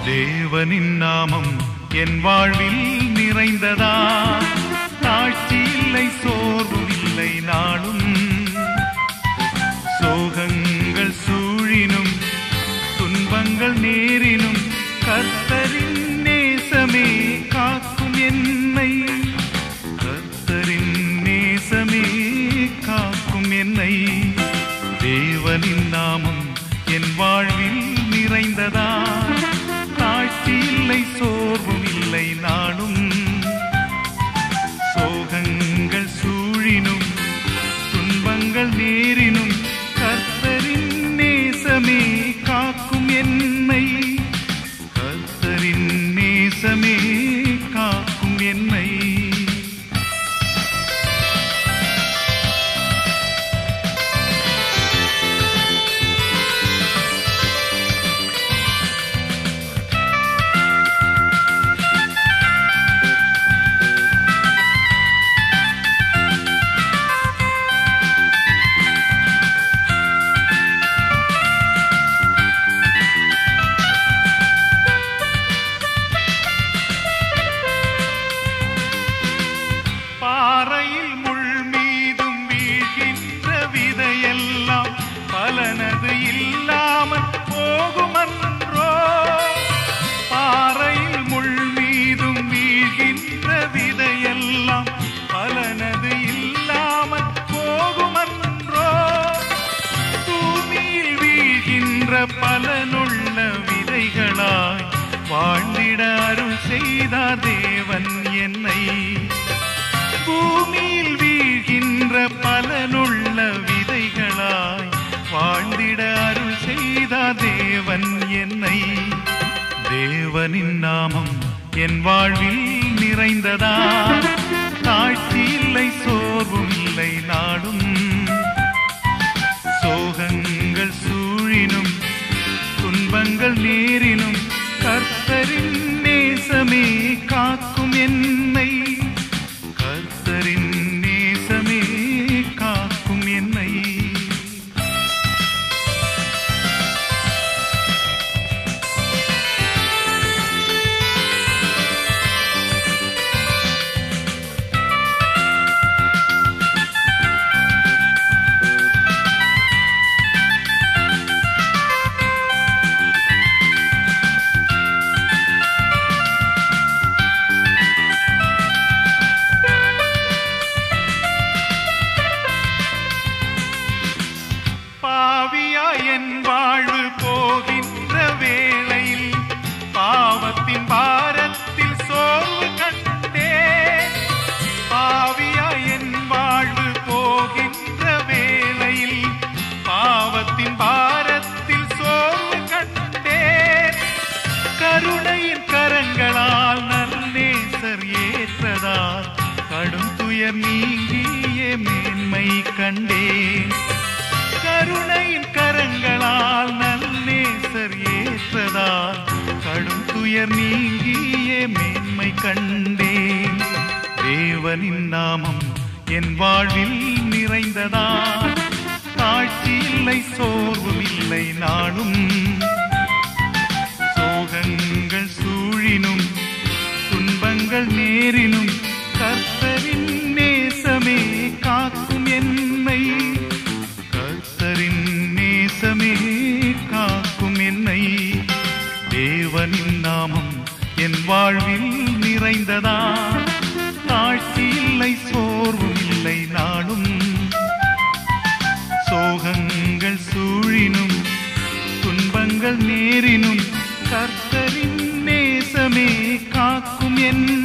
தேவனின் நாமம் என் வாழ்வில் நிறைந்ததா தாழ்ச்சி இல்லை சோர்வு இல்லை நாளும் சோகங்கள் சூழினும் துன்பங்கள் நேரினும் கர்த்தரின் நேசமே காக்கும் என்னை கர்த்தரின் நேசமே காக்கும் என்னை தேவனின் நாமம் என் வாழ்வில் நிறைந்ததா தாழ்ச்சி இல்லை சோர்வும் இல்லை நாளும் சோகங்கள் சூழினும் துன்பங்கள் நேரினும் கர்த்தரின் நேசமே காக்கும் என்னை கர்த்தரின் நேசமே காக்கும் என்னை பாறையில் முள் மீதும் வீழ்கின்ற விதையெல்லாம் பலனது இல்லாமல் போகுமன்றோ பாறையில் முள் மீதும் வீழ்கின்ற விதையெல்லாம் பலனது இல்லாமல் போகுமன்றோ பூமியில் வீழ்கின்ற பலனுள்ள விதைகளாய் வாழ்ந்திட அருள் செய்தார் தேவன் என்னை பூமியில் வீழ்கின்ற பலனுள்ள விதைகளாய் வாழ்ந்திட அருள் செய்தார் தேவன் என்னை தேவனின் நாமம் என் வாழ்வில் நிறைந்ததா தாழ்ச்சி இல்லை சோர்வும் இல்லை நாடும் சோகங்கள் சூழினும் துன்பங்கள் நேரினும் கர்த்தரின் நேசமே காக்கும் என்னை கர்த்தரின் நேசமே காக்கும் என்னை பாவியா என் வாழ்வு போகின்ற வேளையில் பாவத்தின் பாரத்தில் சோர்வு கண்டே பாவியா என் வாழ்வு போகின்ற வேளையில் பாவத்தின் பாரத்தில் சோர்வு கண்டே கருணையின் கரங்களால் நல்லேசர் ஏற்றதால் கடும் துயர் நீங்கிய மேன்மை கண்டேன் கருணையின் கரங்களால் நல்லேசர் ஏற்றதால் கடும் துயர் நீங்கிய மேன்மை கண்டேன் தேவனின் நாமம் என் வாழ்வில் நிறைந்ததா தாழ்ச்சி இல்லை சோர்வும் இல்லை நாளும் சோகங்கள் சூழினும் துன்பங்கள் நேரினும் கர்த்தரின் நேசமே காக்கும் என்னை கர்த்தரின் நேசமே காக்கும் என்னை தேவனின் நாமம் என் வாழ்வில் நிறைந்ததா தாழ்ச்சி இல்லை சோர்வும் இல்லை நாளும் சோகங்கள் சூழினும் துன்பங்கள் நேரினும் கர்த்தரின் நேசமே காக்கும் என்